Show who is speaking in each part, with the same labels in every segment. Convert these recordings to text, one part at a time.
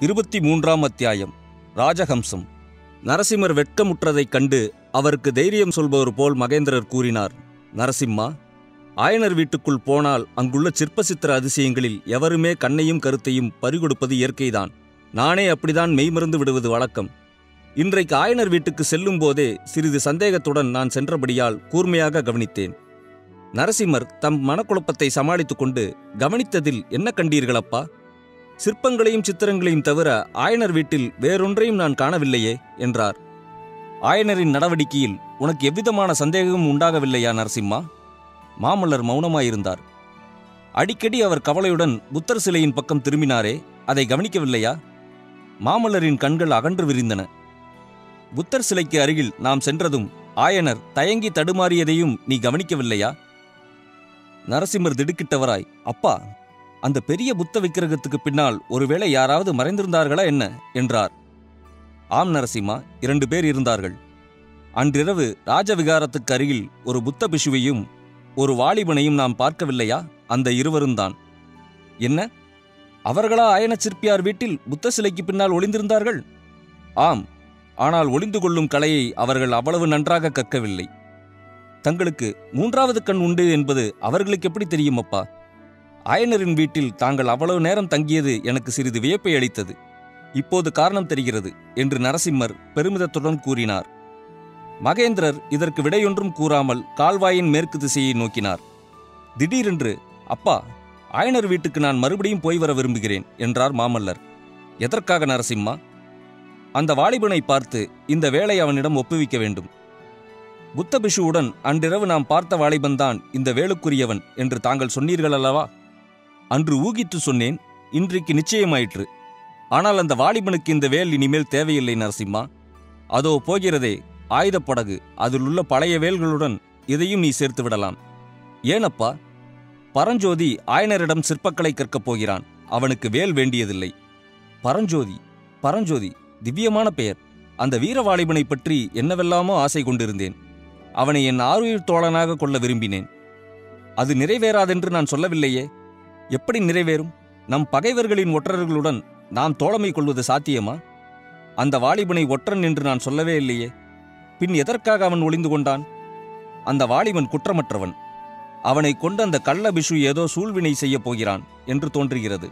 Speaker 1: இருபத்தி மூன்றாம் அத்தியாயம் ராஜஹம்சம் நரசிம்மர் வெட்கமுற்றதைக் கண்டு அவருக்கு தைரியம் சொல்பவர் போல் மகேந்திரர் கூறினார் நரசிம்மா ஆயனர் வீட்டுக்குள் போனால் அங்குள்ள சிற்பசித்திர அதிசயங்களில் எவருமே கண்ணையும் கருத்தையும் பறிகொடுப்பது இயற்கைதான் நானே அப்படிதான் மெய்மறந்து விடுவது வழக்கம் இன்றைக்கு ஆயனர் வீட்டுக்கு செல்லும் போதே சிறிது சந்தேகத்துடன் நான் சென்றபடியால் கூர்மையாக கவனித்தேன் நரசிம்மர் தம் மனக்குழப்பத்தை சமாளித்துக் கொண்டு கவனித்ததில் என்ன கண்டீர்களப்பா சிற்பங்களையும் சித்திரங்களையும் தவிர ஆயனர் வீட்டில் வேறொன்றையும் நான் காணவில்லையே என்றார் ஆயனரின் நடவடிக்கையில் உனக்கு எவ்விதமான சந்தேகமும் உண்டாகவில்லையா நரசிம்மா மாமல்லர் மௌனமாயிருந்தார் அடிக்கடி அவர் கவலையுடன் புத்தர் சிலையின் பக்கம் திரும்பினாரே அதை கவனிக்கவில்லையா மாமல்லரின் கண்கள் அகன்று விரிந்தன புத்தர் சிலைக்கு அருகில் நாம் சென்றதும் ஆயனர் தயங்கி தடுமாறியதையும் நீ கவனிக்கவில்லையா நரசிம்மர் திடுக்கிட்டவராய் அப்பா அந்த பெரிய புத்த விக்கிரகத்துக்கு பின்னால் ஒருவேளை யாராவது மறைந்திருந்தார்களா என்ன என்றார் ஆம் நரசிம்மா இரண்டு பேர் இருந்தார்கள் அன்றிரவு ராஜவிகாரத்துக்கு அருகில் ஒரு புத்த பிஷுவையும் ஒரு வாலிபனையும் நாம் பார்க்கவில்லையா அந்த இருவரும்தான் என்ன அவர்களா ஆயன சிற்பியார் வீட்டில் புத்த சிலைக்கு பின்னால் ஒளிந்திருந்தார்கள் ஆம் ஆனால் ஒளிந்து கொள்ளும் கலையை அவர்கள் அவ்வளவு நன்றாக கற்கவில்லை தங்களுக்கு மூன்றாவது கண் உண்டு என்பது அவர்களுக்கு எப்படி தெரியும் அப்பா ஆயனரின் வீட்டில் தாங்கள் அவ்வளவு நேரம் தங்கியது எனக்கு சிறிது வியப்பை அளித்தது இப்போது காரணம் தெரிகிறது என்று நரசிம்மர் பெருமிதத்துடன் கூறினார் மகேந்திரர் இதற்கு விடையொன்றும் கூறாமல் கால்வாயின் மேற்கு திசையை நோக்கினார் திடீரென்று அப்பா ஆயனர் வீட்டுக்கு நான் மறுபடியும் போய் வர விரும்புகிறேன் என்றார் மாமல்லர் எதற்காக நரசிம்மா அந்த வாலிபனை பார்த்து இந்த வேலை அவனிடம் ஒப்புவிக்க வேண்டும் புத்த பிஷுவுடன் அன்றிரவு நாம் பார்த்த வாலிபன்தான் இந்த வேலுக்குரியவன் என்று தாங்கள் சொன்னீர்கள் அல்லவா அன்று ஊகித்து சொன்னேன் இன்றைக்கு நிச்சயமாயிற்று ஆனால் அந்த வாலிபனுக்கு இந்த வேல் இனிமேல் தேவையில்லை நரசிம்மா அதோ போகிறதே ஆயுதப்படகு அதில் உள்ள பழைய வேல்களுடன் இதையும் நீ சேர்த்து விடலாம் ஏனப்பா பரஞ்சோதி ஆயனரிடம் சிற்பக்கலை கற்கப் போகிறான் அவனுக்கு வேல் வேண்டியதில்லை பரஞ்சோதி பரஞ்சோதி திவ்யமான பெயர் அந்த வீரவாலிபனை பற்றி என்னவெல்லாமோ ஆசை கொண்டிருந்தேன் அவனை என் ஆருயிர் தோழனாக கொள்ள விரும்பினேன் அது நிறைவேறாதென்று நான் சொல்லவில்லையே எப்படி நிறைவேறும் நம் பகைவர்களின் ஒற்றர்களுடன் நாம் தோழமை கொள்வது சாத்தியமா அந்த வாலிபனை ஒற்றன் என்று நான் சொல்லவே இல்லையே பின் எதற்காக அவன் ஒளிந்து கொண்டான் அந்த வாலிபன் குற்றமற்றவன் அவனை கொண்டு அந்த கள்ள பிஷு ஏதோ சூழ்வினை செய்யப் போகிறான் என்று தோன்றுகிறது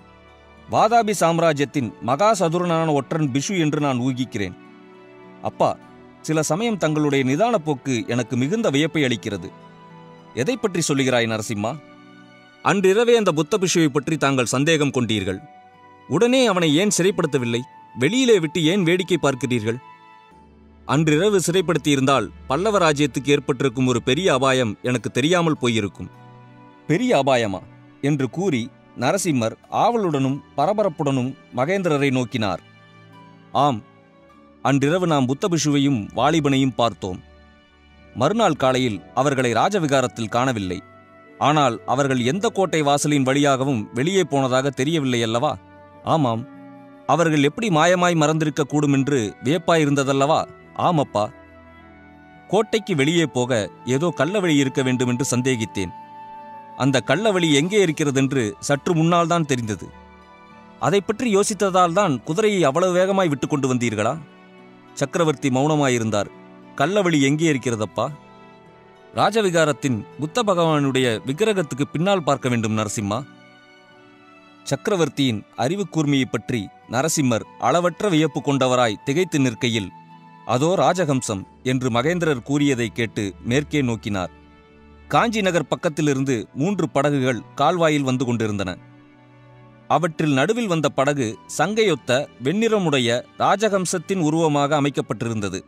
Speaker 1: வாதாபி சாம்ராஜ்யத்தின் மகா சதுரனான ஒற்றன் பிஷு என்று நான் ஊகிக்கிறேன் அப்பா சில சமயம் தங்களுடைய நிதான போக்கு எனக்கு மிகுந்த வியப்பை அளிக்கிறது எதை பற்றி சொல்லுகிறாய் நரசிம்மா அன்றிரவே அந்த புத்த பிஷுவை பற்றி தாங்கள் சந்தேகம் கொண்டீர்கள் உடனே அவனை ஏன் சிறைப்படுத்தவில்லை வெளியிலே விட்டு ஏன் வேடிக்கை பார்க்கிறீர்கள் அன்றிரவு சிறைப்படுத்தியிருந்தால் பல்லவ ராஜ்யத்துக்கு ஏற்பட்டிருக்கும் ஒரு பெரிய அபாயம் எனக்கு தெரியாமல் போயிருக்கும் பெரிய அபாயமா என்று கூறி நரசிம்மர் ஆவலுடனும் பரபரப்புடனும் மகேந்திரரை நோக்கினார் ஆம் அன்றிரவு நாம் புத்தபிஷுவையும் வாலிபனையும் பார்த்தோம் மறுநாள் காலையில் அவர்களை ராஜவிகாரத்தில் காணவில்லை ஆனால் அவர்கள் எந்த கோட்டை வாசலின் வழியாகவும் வெளியே போனதாக தெரியவில்லை அல்லவா ஆமாம் அவர்கள் எப்படி மாயமாய் மறந்திருக்க கூடும் என்று வியப்பாயிருந்ததல்லவா ஆமப்பா கோட்டைக்கு வெளியே போக ஏதோ கள்ளவழி இருக்க வேண்டும் என்று சந்தேகித்தேன் அந்த கள்ளவழி எங்கே இருக்கிறதென்று சற்று முன்னால் தான் தெரிந்தது அதை பற்றி யோசித்ததால் தான் குதிரையை அவ்வளவு வேகமாய் விட்டு கொண்டு வந்தீர்களா சக்கரவர்த்தி மௌனமாயிருந்தார் கள்ளவழி எங்கே இருக்கிறதப்பா ராஜவிகாரத்தின் புத்த பகவானுடைய விக்கிரகத்துக்கு பின்னால் பார்க்க வேண்டும் நரசிம்மா சக்கரவர்த்தியின் அறிவு கூர்மையைப் பற்றி நரசிம்மர் அளவற்ற வியப்பு கொண்டவராய் திகைத்து நிற்கையில் அதோ ராஜஹம்சம் என்று மகேந்திரர் கூறியதை கேட்டு மேற்கே நோக்கினார் காஞ்சி நகர் பக்கத்திலிருந்து மூன்று படகுகள் கால்வாயில் வந்து கொண்டிருந்தன அவற்றில் நடுவில் வந்த படகு சங்கையொத்த வெண்ணிறமுடைய ராஜஹம்சத்தின் உருவமாக அமைக்கப்பட்டிருந்தது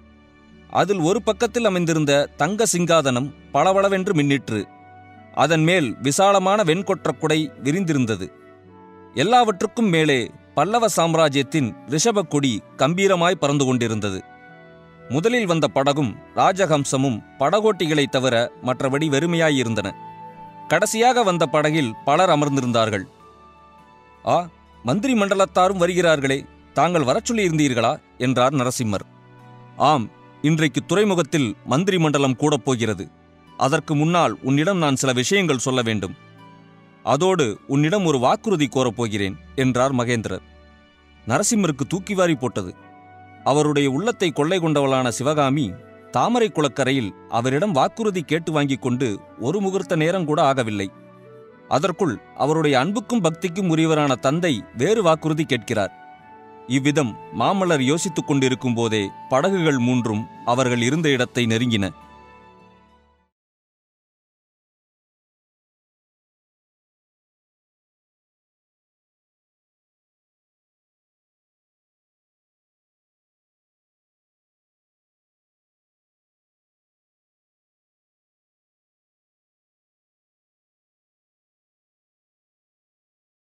Speaker 1: அதில் ஒரு பக்கத்தில் அமைந்திருந்த தங்க சிங்காதனம் பளபளவென்று மின்னிற்று அதன் மேல் விசாலமான வெண்கொற்ற குடை விரிந்திருந்தது எல்லாவற்றுக்கும் மேலே பல்லவ சாம்ராஜ்யத்தின் ரிஷபக் கொடி கம்பீரமாய் பறந்து கொண்டிருந்தது முதலில் வந்த படகும் ராஜஹம்சமும் படகோட்டிகளைத் தவிர மற்றபடி வெறுமையாயிருந்தன கடைசியாக வந்த படகில் பலர் அமர்ந்திருந்தார்கள் ஆ மந்திரி மண்டலத்தாரும் வருகிறார்களே தாங்கள் வரச் சொல்லியிருந்தீர்களா என்றார் நரசிம்மர் ஆம் இன்றைக்கு துறைமுகத்தில் மந்திரி மண்டலம் கூடப் போகிறது அதற்கு முன்னால் உன்னிடம் நான் சில விஷயங்கள் சொல்ல வேண்டும் அதோடு உன்னிடம் ஒரு வாக்குறுதி கோரப் போகிறேன் என்றார் மகேந்திரர் நரசிம்மருக்கு தூக்கி வாரி போட்டது அவருடைய உள்ளத்தை கொள்ளை கொண்டவளான சிவகாமி தாமரை குளக்கரையில் அவரிடம் வாக்குறுதி கேட்டு வாங்கிக் கொண்டு ஒரு முகூர்த்த நேரம் கூட ஆகவில்லை அதற்குள் அவருடைய அன்புக்கும் பக்திக்கும் உரியவரான தந்தை வேறு வாக்குறுதி கேட்கிறார் இவ்விதம் மாமல்லர் யோசித்துக் கொண்டிருக்கும் போதே படகுகள் மூன்றும் அவர்கள் இருந்த இடத்தை நெருங்கின